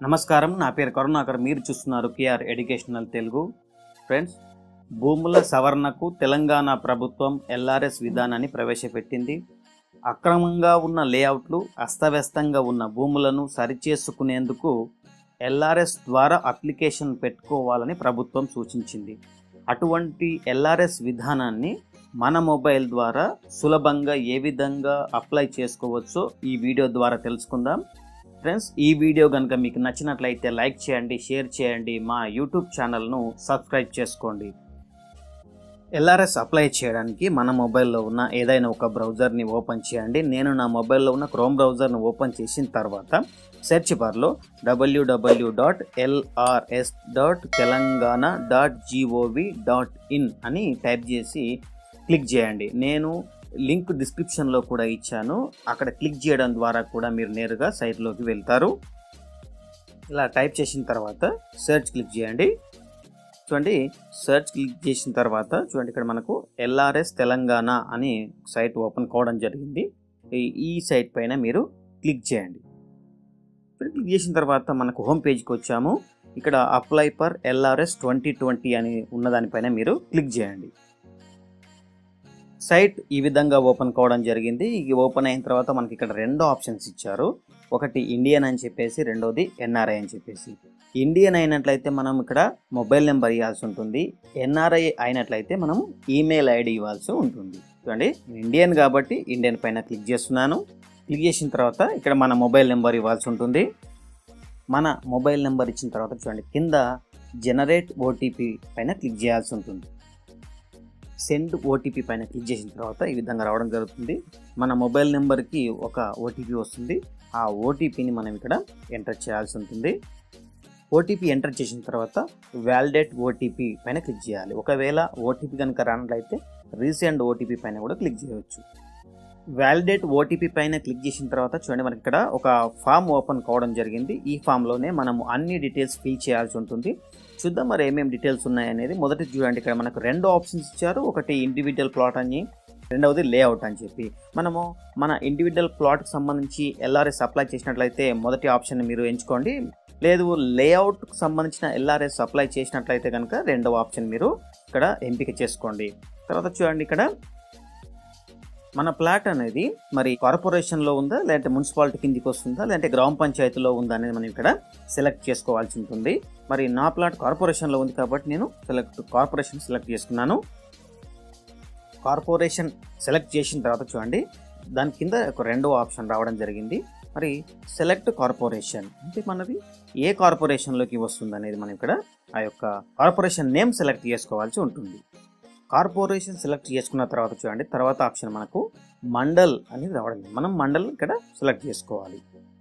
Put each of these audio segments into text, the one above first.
నమస్కారం నా పేరు కరుణాకర్ మీరు చూస్తున్నారు కేఆర్ ఎడ్యుకేషనల్ తెలుగు ఫ్రెండ్స్ భూముల సవరణకు తెలంగాణ ప్రభుత్వం ఎల్ఆర్ఎస్ విధానాన్ని ప్రవేశపెట్టింది అక్రమంగా ఉన్న లేఅవుట్లు అస్తవ్యస్తంగా ఉన్న భూములను సరిచేసుకునేందుకు ఎల్ఆర్ఎస్ ద్వారా అప్లికేషన్ పెట్టుకోవాలని ప్రభుత్వం సూచించింది అటువంటి ఎల్ఆర్ఎస్ విధానాన్ని మన మొబైల్ ద్వారా సులభంగా ఏ విధంగా అప్లై చేసుకోవచ్చో ఈ వీడియో ద్వారా తెలుసుకుందాం ఫ్రెండ్స్ ఈ వీడియో కనుక మీకు నచ్చినట్లయితే లైక్ చేయండి షేర్ చేయండి మా యూట్యూబ్ ఛానల్ను సబ్స్క్రైబ్ చేసుకోండి ఎల్ఆర్ఎస్ అప్లై చేయడానికి మన మొబైల్లో ఉన్న ఏదైనా ఒక బ్రౌజర్ని ఓపెన్ చేయండి నేను నా మొబైల్లో ఉన్న క్రోమ్ బ్రౌజర్ని ఓపెన్ చేసిన తర్వాత సెర్చ్ బార్లో WWW dot LRS dot Telangana dot GOV dot in అని టైప్ చేసి క్లిక్ చేయండి నేను లింక్ డిస్క్రిప్షన్లో కూడా ఇచ్చాను అక్కడ క్లిక్ చేయడం ద్వారా కూడా మీరు నేరుగా సైట్లోకి వెళ్తారు ఇలా టైప్ చేసిన తర్వాత సెర్చ్ క్లిక్ చేయండి చూడండి సెర్చ్ క్లిక్ చేసిన తర్వాత చూడండి ఇక్కడ మనకు ఎల్ఆర్ఎస్ తెలంగాణ అని సైట్ ఓపెన్ కావడం జరిగింది ఈ- ఈ సైట్ పైన మీరు క్లిక్ చేయండి ఇక్కడ క్లిక్ చేసిన తర్వాత మనకు హోమ్ పేజ్కి వచ్చాము ఇక్కడ apply for LRS twenty twenty అని ఉన్న దానిపైన మీరు క్లిక్ చేయండి సైట్ ఈ విధంగా ఓపెన్ కావడం జరిగింది ఇది ఓపెన్ అయిన తర్వాత మనకి ఇక్కడ రెండు ఆప్షన్స్ ఇచ్చారు ఒకటి ఇండియన్ అని చెప్పేసి రెండోది ఎన్ఆర్ఐ అని చెప్పేసి ఇండియన్ అయినట్లయితే మనం ఇక్కడ మొబైల్ నెంబర్ ఇవ్వాల్సి ఉంటుంది ఎన్ఆర్ఐ అయినట్లయితే మనం ఈమెయిల్ ఐడి ఇవ్వాల్సి ఉంటుంది చూడండి ఇండియన్ కాబట్టి ఇండియన్ పైన క్లిక్ చేస్తున్నాను క్లిక్ చేసిన తర్వాత ఇక్కడ మన మొబైల్ నెంబర్ ఇవ్వాల్సి ఉంటుంది మన మొబైల్ నెంబర్ ఇచ్చిన తర్వాత చూడండి కింద జనరేట్ ఓటీపీ పైన క్లిక్ చేయాల్సి ఉంటుంది సెండ్ ఓటీపీ పైన క్లిక్ చేసిన తర్వాత ఈ విధంగా రావడం జరుగుతుంది మన మొబైల్ నెంబర్కి ఒక ఓటీపీ వస్తుంది ఆ ఓటీపీని మనం ఇక్కడ ఎంటర్ చేయాల్సి ఉంటుంది ఓటీపీ ఎంటర్ చేసిన తర్వాత వ్యాలిడేట్ ఓటీపీ పైన క్లిక్ చేయాలి ఒకవేళ ఓటీపీ కనుక రానట్లయితే రీసెంట్ ఓటీపీ పైన కూడా క్లిక్ చేయవచ్చు వ్యాలిడేట్ ఓటీపీ పైన క్లిక్ చేసిన తర్వాత చూడండి మనకి ఇక్కడ ఒక ఫామ్ ఓపెన్ కావడం జరిగింది ఈ ఫామ్లోనే మనము అన్ని డీటెయిల్స్ ఫిల్ చేయాల్సి ఉంటుంది చూద్దాం మరి ఏమేమి డీటెయిల్స్ ఉన్నాయనేది మొదటి చూడండి ఇక్కడ మనకు రెండు ఆప్షన్స్ ఇచ్చారు ఒకటి ఇండివిజువల్ ప్లాట్ అని రెండవది లేఅవుట్ అని చెప్పి మనము మన ఇండివిజువల్ ప్లాట్కి సంబంధించి ఎల్ఆర్ఎస్ అప్లై చేసినట్లయితే మొదటి ఆప్షన్ మీరు ఎంచుకోండి లేదు లేఅవుట్కి సంబంధించిన ఎల్ఆర్ఎస్ అప్లై చేసినట్లయితే కనుక రెండవ ఆప్షన్ మీరు ఇక్కడ ఎంపిక చేసుకోండి తర్వాత చూడండి ఇక్కడ మన ప్లాట్ అనేది మరి కార్పొరేషన్లో ఉందా లేదంటే మున్సిపాలిటీ కిందికి వస్తుందా లేదంటే గ్రామ పంచాయతీలో ఉందా అనేది మనం ఇక్కడ సెలెక్ట్ చేసుకోవాల్సి ఉంటుంది మరి నా ప్లాట్ కార్పొరేషన్లో ఉంది కాబట్టి నేను సెలెక్ట్ కార్పొరేషన్ సెలెక్ట్ చేసుకున్నాను కార్పొరేషన్ సెలెక్ట్ చేసిన తర్వాత చూడండి దాని కింద ఒక రెండో ఆప్షన్ రావడం జరిగింది మరి సెలెక్ట్ కార్పొరేషన్ అంటే మనది ఏ కార్పొరేషన్లోకి వస్తుంది అనేది మనం ఇక్కడ ఆ యొక్క కార్పొరేషన్ నేమ్ సెలెక్ట్ చేసుకోవాల్సి ఉంటుంది కార్పొరేషన్ సెలెక్ట్ చేసుకున్న తర్వాత చూడండి తర్వాత ఆప్షన్ మనకు మండల్ అనేది రావడం జరిగింది. మనం మండల్ ఇక్కడ సెలెక్ట్ చేసుకోవాలి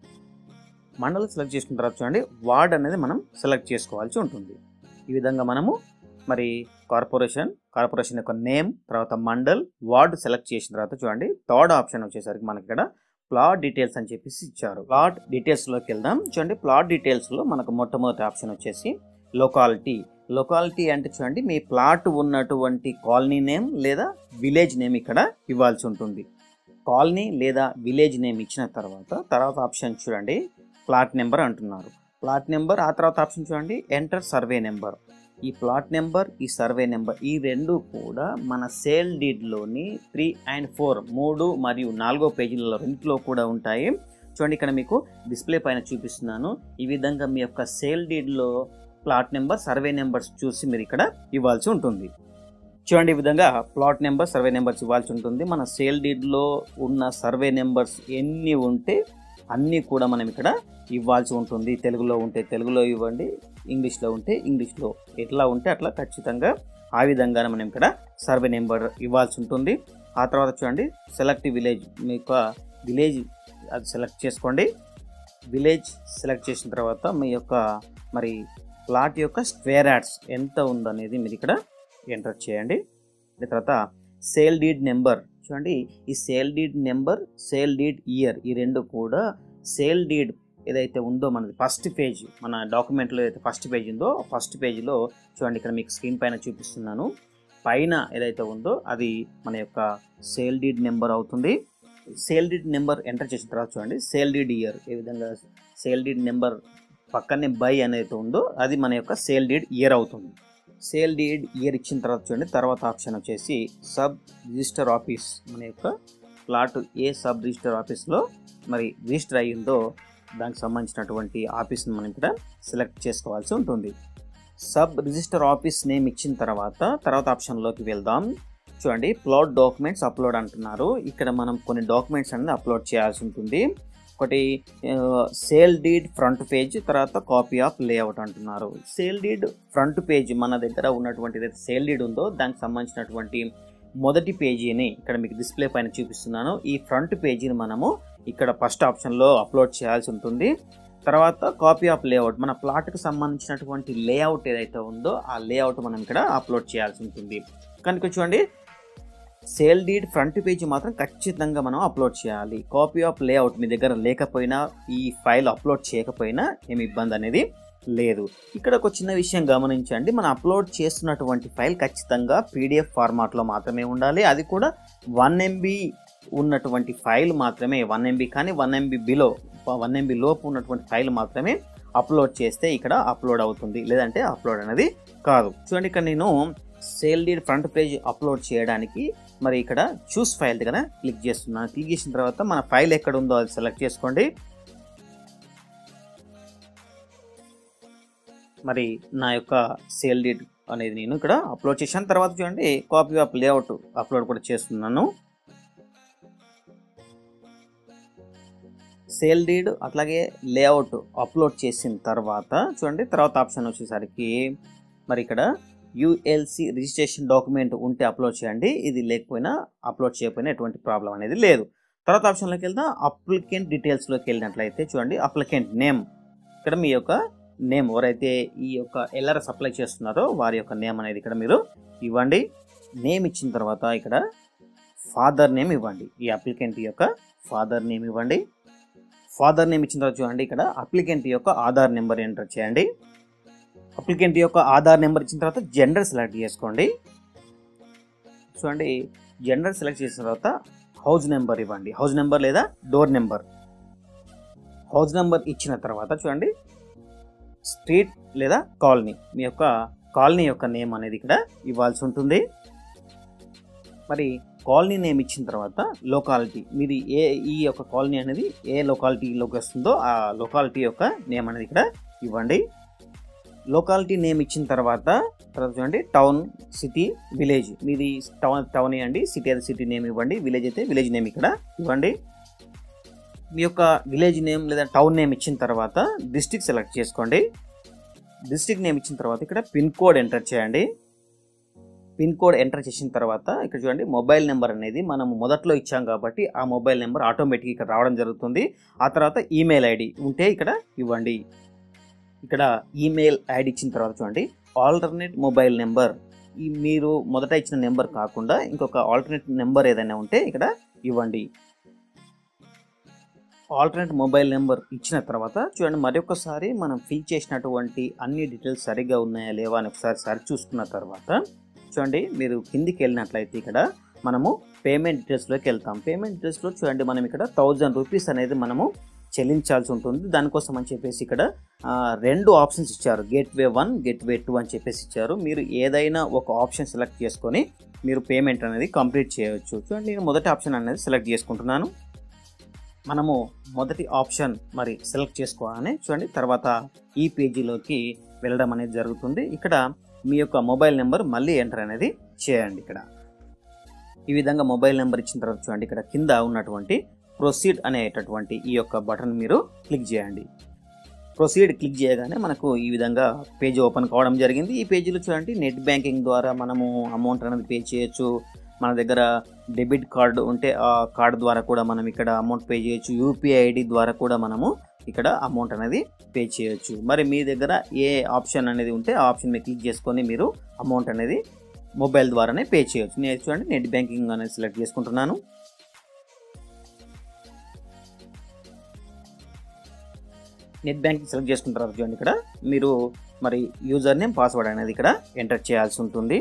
మండల్ సెలెక్ట్ చేసుకున్న తర్వాత చూడండి వార్డ్ అనేది మనం సెలెక్ట్ చేసుకోవాల్సి ఉంటుంది ఈ విధంగా మనము మరి కార్పొరేషన్ కార్పొరేషన్ యొక్క నేమ్ తర్వాత మండల్ వార్డ్ సెలెక్ట్ చేసిన తర్వాత చూడండి థర్డ్ ఆప్షన్ వచ్చేసరికి మనకి ఇక్కడ ప్లాట్ డీటెయిల్స్ అని చెప్పేసి ఇచ్చారు ప్లాట్ డీటెయిల్స్లోకి వెళ్దాం చూడండి ప్లాట్ డీటెయిల్స్లో మనకు మొట్టమొదటి ఆప్షన్ వచ్చేసి లొకాలిటీ లొకాలిటీ అంటే చూడండి మీ ప్లాట్ ఉన్నటువంటి కాలనీ నేమ్ లేదా విలేజ్ నేమ్ ఇక్కడ ఇవ్వాల్సి ఉంటుంది కాలనీ లేదా విలేజ్ నేమ్ ఇచ్చిన తర్వాత తర్వాత ఆప్షన్ చూడండి ప్లాట్ నెంబర్ అంటున్నారు ప్లాట్ నెంబర్ ఆ తర్వాత ఆప్షన్ చూడండి ఎంటర్ సర్వే నెంబర్ ఈ ప్లాట్ నెంబర్ ఈ సర్వే నెంబర్ ఈ రెండు కూడా మన సేల్ డీడ్లోని త్రీ అండ్ ఫోర్ మూడు మరియు నాలుగో పేజీలలో రెండింటిలో కూడా ఉంటాయి చూడండి ఇక్కడ మీకు డిస్ప్లే పైన చూపిస్తున్నాను ఈ విధంగా మీ యొక్క సేల్ డీడ్లో ప్లాట్ నెంబర్ సర్వే నెంబర్స్ చూసి మీరు ఇక్కడ ఇవ్వాల్సి ఉంటుంది చూడండి ఈ విధంగా ప్లాట్ నెంబర్ సర్వే నెంబర్స్ ఇవ్వాల్సి ఉంటుంది మన సేల్ డీడ్లో ఉన్న సర్వే నెంబర్స్ ఎన్ని ఉంటే అన్నీ కూడా మనం ఇక్కడ ఇవ్వాల్సి ఉంటుంది తెలుగులో ఉంటే తెలుగులో ఇవ్వండి ఇంగ్లీష్లో ఉంటే ఇంగ్లీష్లో ఎట్లా ఉంటే అట్లా ఖచ్చితంగా ఆ విధంగానే మనం ఇక్కడ సర్వే నెంబర్ ఇవ్వాల్సి ఉంటుంది ఆ తర్వాత చూడండి సెలెక్ట్ విలేజ్ మీ యొక్క విలేజ్ అది సెలెక్ట్ చేసుకోండి విలేజ్ సెలెక్ట్ చేసిన తర్వాత మీ యొక్క మరి ప్లాట్ యొక్క స్క్వేర్ యాడ్స్ ఎంత ఉందనేది మీరు ఇక్కడ ఎంటర్ చేయండి దాని తర్వాత సేల్ డీడ్ నెంబర్ చూడండి ఈ sale deed number sale deed year ఈ రెండు కూడా సేల్ డీడ్ ఏదైతే ఉందో మనది ఫస్ట్ పేజ్ మన డాక్యుమెంట్లో ఏదైతే ఫస్ట్ పేజ్ ఉందో ఫస్ట్ పేజ్లో చూడండి ఇక్కడ మీకు స్క్రీన్ పైన చూపిస్తున్నాను పైన ఏదైతే ఉందో అది మన యొక్క సేల్ డీడ్ నెంబర్ అవుతుంది సేల్ డీడ్ నెంబర్ ఎంటర్ చేసిన తర్వాత చూడండి సేల్ డీడ్ ఇయర్ ఏ విధంగా సేల్ డీడ్ నెంబర్ పక్కనే బై అనేది ఉందో అది మన యొక్క సేల్ డీడ్ ఇయర్ అవుతుంది సేల్ డీడ్ ఇయర్ ఇచ్చిన తర్వాత చూడండి తర్వాత ఆప్షన్ వచ్చేసి సబ్ రిజిస్టర్ ఆఫీస్ మన యొక్క ప్లాట్ ఏ సబ్ రిజిస్టర్ ఆఫీస్లో మరి రిజిస్టర్ అయ్యిందో దానికి సంబంధించినటువంటి ఆఫీస్ని మనం ఇక్కడ సెలెక్ట్ చేసుకోవాల్సి ఉంటుంది సబ్ రిజిస్టర్ ఆఫీస్ నేమ్ ఇచ్చిన తర్వాత తర్వాత ఆప్షన్లోకి వెళ్దాం చూడండి ప్లాట్ డాక్యుమెంట్స్ అప్లోడ్ అంటున్నారు ఇక్కడ మనం కొన్ని డాక్యుమెంట్స్ అనేది అప్లోడ్ చేయాల్సి ఉంటుంది ఒకటి సేల్ డీడ్ ఫ్రంట్ పేజ్ తర్వాత కాపీ ఆఫ్ లేఅవుట్ అంటున్నారు సేల్ డీడ్ ఫ్రంట్ పేజ్ మన దగ్గర ఉన్నటువంటి ఏదైతే సేల్ డీడ్ ఉందో దానికి సంబంధించినటువంటి మొదటి పేజీని ఇక్కడ మీకు డిస్ప్లే పైన చూపిస్తున్నాను ఈ ఫ్రంట్ పేజీని మనము ఇక్కడ ఫస్ట్ ఆప్షన్లో అప్లోడ్ చేయాల్సి ఉంటుంది తర్వాత కాపీ ఆఫ్ లేఅవుట్ మన ప్లాట్కి సంబంధించినటువంటి లేఅవుట్ ఏదైతే ఉందో ఆ లేఅవుట్ మనం ఇక్కడ అప్లోడ్ చేయాల్సి ఉంటుంది కనుక చూడండి సేల్ డీడ్ ఫ్రంట్ పేజీ మాత్రం ఖచ్చితంగా మనం అప్లోడ్ చేయాలి కాపీ ఆఫ్ లేఅవుట్ మీ దగ్గర లేకపోయినా ఈ ఫైల్ అప్లోడ్ చేయకపోయినా ఏమి ఇబ్బంది అనేది లేదు ఇక్కడ ఒక చిన్న విషయం గమనించండి మనం అప్లోడ్ చేస్తున్నటువంటి ఫైల్ ఖచ్చితంగా పీడిఎఫ్ ఫార్మాట్లో మాత్రమే ఉండాలి అది కూడా వన్ ఎంబీ ఉన్నటువంటి ఫైల్ మాత్రమే వన్ ఎంబీ కానీ one MB below one MB లోపు ఉన్నటువంటి ఫైల్ మాత్రమే అప్లోడ్ చేస్తే ఇక్కడ అప్లోడ్ అవుతుంది లేదంటే అప్లోడ్ అనేది కాదు చూడండి ఇక్కడ నేను sale deed front page upload చేయడానికి మరి ఇక్కడ చూస్ ఫైల్ దగ్గర క్లిక్ చేస్తున్నాను క్లిక్ చేసిన తర్వాత మన ఫైల్ ఎక్కడ ఉందో అది సెలెక్ట్ చేసుకోండి మరి నా యొక్క సేల్ డీడ్ అనేది నేను ఇక్కడ అప్లోడ్ చేశాను తర్వాత చూడండి కాపీ ఆఫ్ లేఅవుట్ అప్లోడ్ కూడా చేస్తున్నాను సేల్ డీడ్ అట్లాగే లేఅవుట్ అప్లోడ్ చేసిన తర్వాత చూడండి తర్వాత ఆప్షన్ వచ్చేసరికి మరి ఇక్కడ యుఎల్సి రిజిస్ట్రేషన్ డాక్యుమెంట్ ఉంటే అప్లోడ్ చేయండి ఇది లేకపోయినా అప్లోడ్ చేయకపోయినా ఎటువంటి ప్రాబ్లం అనేది లేదు తర్వాత ఆప్షన్లోకి వెళ్దాం అప్లికెంట్ డీటెయిల్స్లోకి వెళ్ళినట్లయితే చూడండి అప్లికెంట్ నేమ్ ఇక్కడ మీ యొక్క నేమ్ ఎవరైతే ఈ యొక్క ఎల్ఆర్ఎస్ అప్లై చేస్తున్నారో వారి యొక్క నేమ్ అనేది ఇక్కడ మీరు ఇవ్వండి నేమ్ ఇచ్చిన తర్వాత ఇక్కడ ఫాదర్ నేమ్ ఇవ్వండి ఈ అప్లికెంట్ యొక్క ఫాదర్ నేమ్ ఇవ్వండి ఫాదర్ నేమ్ ఇచ్చిన తర్వాత చూడండి ఇక్కడ అప్లికెంట్ యొక్క ఆధార్ నెంబర్ ఎంటర్ చేయండి అప్లికెంట్ యొక్క ఆధార్ నెంబర్ ఇచ్చిన తర్వాత జెండర్ సెలెక్ట్ చేసుకోండి చూడండి జెండర్ సెలెక్ట్ చేసిన తర్వాత హౌస్ నెంబర్ ఇవ్వండి హౌస్ నెంబర్ లేదా డోర్ నెంబర్ హౌస్ నెంబర్ ఇచ్చిన తర్వాత చూడండి స్ట్రీట్ లేదా కాలనీ మీ యొక్క కాలనీ యొక్క నేమ్ అనేది ఇక్కడ ఇవ్వాల్సి ఉంటుంది మరి కాలనీ నేమ్ ఇచ్చిన తర్వాత లొకాలిటీ మీది ఏ ఈ యొక్క కాలనీ అనేది ఏ లొకాలిటీలోకి వస్తుందో ఆ లొకాలిటీ యొక్క నేమ్ అనేది ఇక్కడ ఇవ్వండి లొకాలిటీ నేమ్ ఇచ్చిన తర్వాత తర్వాత చూడండి టౌన్ సిటీ విలేజ్ మీది టౌన్ టౌన్ ఇవ్వండి సిటీ అయితే సిటీ నేమ్ ఇవ్వండి విలేజ్ అయితే విలేజ్ నేమ్ ఇక్కడ ఇవ్వండి మీ యొక్క విలేజ్ నేమ్ లేదా టౌన్ నేమ్ ఇచ్చిన తర్వాత డిస్టిక్ సెలెక్ట్ చేసుకోండి డిస్టిక్ నేమ్ ఇచ్చిన తర్వాత ఇక్కడ పిన్ కోడ్ ఎంటర్ చేయండి పిన్ కోడ్ ఎంటర్ చేసిన తర్వాత ఇక్కడ చూడండి మొబైల్ నెంబర్ అనేది మనం మొదట్లో ఇచ్చాం కాబట్టి ఆ మొబైల్ నెంబర్ ఆటోమేటిక్ ఇక్కడ రావడం జరుగుతుంది ఆ తర్వాత ఈమెయిల్ ఐడి ఉంటే ఇక్కడ ఇవ్వండి ఇక్కడ ఈమెయిల్ ఐడి ఇచ్చిన తర్వాత చూడండి ఆల్టర్నేట్ మొబైల్ నెంబర్ ఈ మీరు మొదట ఇచ్చిన నెంబర్ కాకుండా ఇంకొక ఆల్టర్నేట్ నెంబర్ ఏదైనా ఉంటే ఇక్కడ ఇవ్వండి ఆల్టర్నేట్ మొబైల్ నెంబర్ ఇచ్చిన తర్వాత చూడండి మరొకసారి మనం ఫిల్ చేసినటువంటి అన్ని డీటెయిల్స్ సరిగ్గా ఉన్నాయా లేవా అని ఒకసారి సరి చూసుకున్న తర్వాత చూడండి మీరు కిందికి వెళ్ళినట్లయితే ఇక్కడ మనము పేమెంట్ డీటెయిల్స్లోకి వెళ్తాం పేమెంట్ డీటెయిల్స్లో చూడండి మనం ఇక్కడ థౌజండ్ రూపీస్ అనేది మనము చెల్లించాల్సి ఉంటుంది దానికోసం అని చెప్పేసి ఇక్కడ ఆ, రెండు ఆప్షన్స్ ఇచ్చారు గేట్వే వన్ గేట్వే టూ అని చెప్పేసి ఇచ్చారు మీరు ఏదైనా ఒక ఆప్షన్ సెలెక్ట్ చేసుకొని మీరు పేమెంట్ అనేది కంప్లీట్ చేయవచ్చు చూడండి నేను మొదటి ఆప్షన్ అనేది సెలెక్ట్ చేసుకుంటున్నాను మనము మొదటి ఆప్షన్ మరి సెలెక్ట్ చేసుకోవాలని చూడండి తర్వాత ఈ పేజీలోకి వెళ్ళడం అనేది జరుగుతుంది ఇక్కడ మీ యొక్క మొబైల్ నెంబర్ మళ్ళీ ఎంటర్ అనేది చేయండి ఇక్కడ ఈ విధంగా మొబైల్ నెంబర్ ఇచ్చిన తర్వాత చూడండి ఇక్కడ కింద ఉన్నటువంటి ప్రొసీడ్ అనేటటువంటి ఈ యొక్క బటన్ మీరు క్లిక్ చేయండి ప్రొసీడ్ క్లిక్ చేయగానే మనకు ఈ విధంగా పేజ్ ఓపెన్ కావడం జరిగింది ఈ పేజీలో చూడండి నెట్ బ్యాంకింగ్ ద్వారా మనము అమౌంట్ అనేది పే చేయొచ్చు మన దగ్గర డెబిట్ కార్డు ఉంటే ఆ కార్డు ద్వారా కూడా మనం ఇక్కడ అమౌంట్ పే చేయొచ్చు యూపీఐ ఐడి ద్వారా కూడా మనము ఇక్కడ అమౌంట్ అనేది పే చేయొచ్చు మరి మీ దగ్గర ఏ ఆప్షన్ అనేది ఉంటే ఆ ఆప్షన్ మీద క్లిక్ చేసుకొని మీరు అమౌంట్ అనేది మొబైల్ ద్వారానే పే చేయొచ్చు నేను చూడండి నెట్ బ్యాంకింగ్ అనేది సెలెక్ట్ చేసుకుంటున్నాను నెట్ బ్యాంకింగ్ సెలెక్ట్ చేసుకున్న తర్వాత చూడండి ఇక్కడ మీరు మరి యూజర్ నేమ్ పాస్వర్డ్ అనేది ఇక్కడ ఎంటర్ చేయాల్సి ఉంటుంది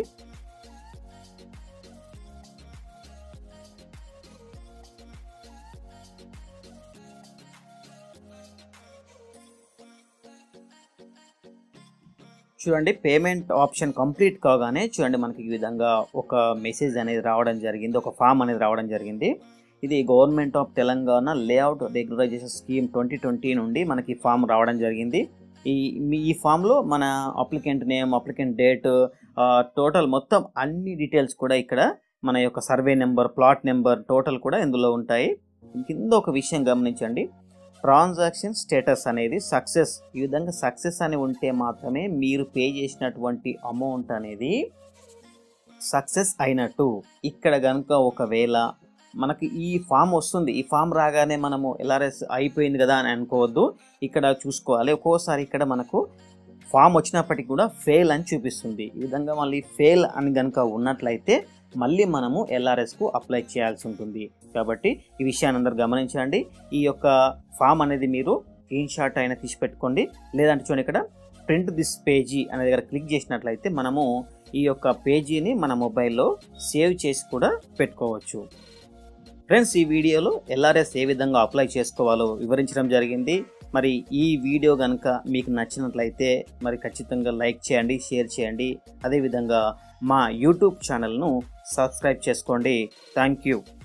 చూడండి పేమెంట్ ఆప్షన్ కంప్లీట్ కాగానే చూడండి మనకి ఈ విధంగా ఒక మెసేజ్ అనేది రావడం జరిగింది ఒక ఫామ్ అనేది రావడం జరిగింది ఇది government of Telangana layout regularisation scheme twenty twenty నుండి మనకి ఫామ్ రావడం జరిగింది ఈ మీ- ఈ ఫామ్లో మన applicant name applicant date total మొత్తం అన్ని డీటెయిల్స్ కూడా ఇక్కడ మన యొక్క survey number plot number total కూడా ఇందులో ఉంటాయి కింద ఒక విషయం గమనించండి ట్రాన్సాక్షన్ స్టేటస్ అనేది సక్సెస్ ఈ విధంగా సక్సెస్ అని ఉంటే మాత్రమే మీరు పే చేసినటువంటి అమౌంట్ అనేది సక్సెస్ అయినట్టు ఇక్కడ కనుక ఒకవేళ మనకి ఈ ఫామ్ వస్తుంది ఈ ఫామ్ రాగానే మనము ఎల్ఆర్ఎస్ అయిపోయింది కదా అని అనుకోవద్దు ఇక్కడ చూసుకోవాలి ఒక్కోసారి ఇక్కడ మనకు ఫామ్ వచ్చినప్పటికీ కూడా ఫెయిల్ అని చూపిస్తుంది ఈ విధంగా మళ్ళీ ఫెయిల్ అని కనుక ఉన్నట్లయితే మళ్ళీ మనము ఎల్ఆర్ఎస్కు అప్లై చేయాల్సి ఉంటుంది కాబట్టి ఈ విషయాన్ని అందరు గమనించండి ఈ యొక్క ఫామ్ అనేది మీరు స్క్రీన్ షాట్ అయినా తీసి పెట్టుకోండి లేదంటే చూడండి ఇక్కడ ప్రింట్ దిస్ పేజీ అనే దగ్గర క్లిక్ చేసినట్లయితే మనము ఈ యొక్క పేజీని మన మొబైల్లో సేవ్ చేసి కూడా పెట్టుకోవచ్చు ఫ్రెండ్స్ ఈ వీడియోలో ఎల్ఆర్ఎస్ ఏ విధంగా అప్లై చేసుకోవాలో వివరించడం జరిగింది మరి ఈ వీడియో కనుక మీకు నచ్చినట్లయితే మరి ఖచ్చితంగా లైక్ చేయండి షేర్ చేయండి అదేవిధంగా మా యూట్యూబ్ ఛానల్ను సబ్స్క్రైబ్ చేసుకోండి థ్యాంక్ యూ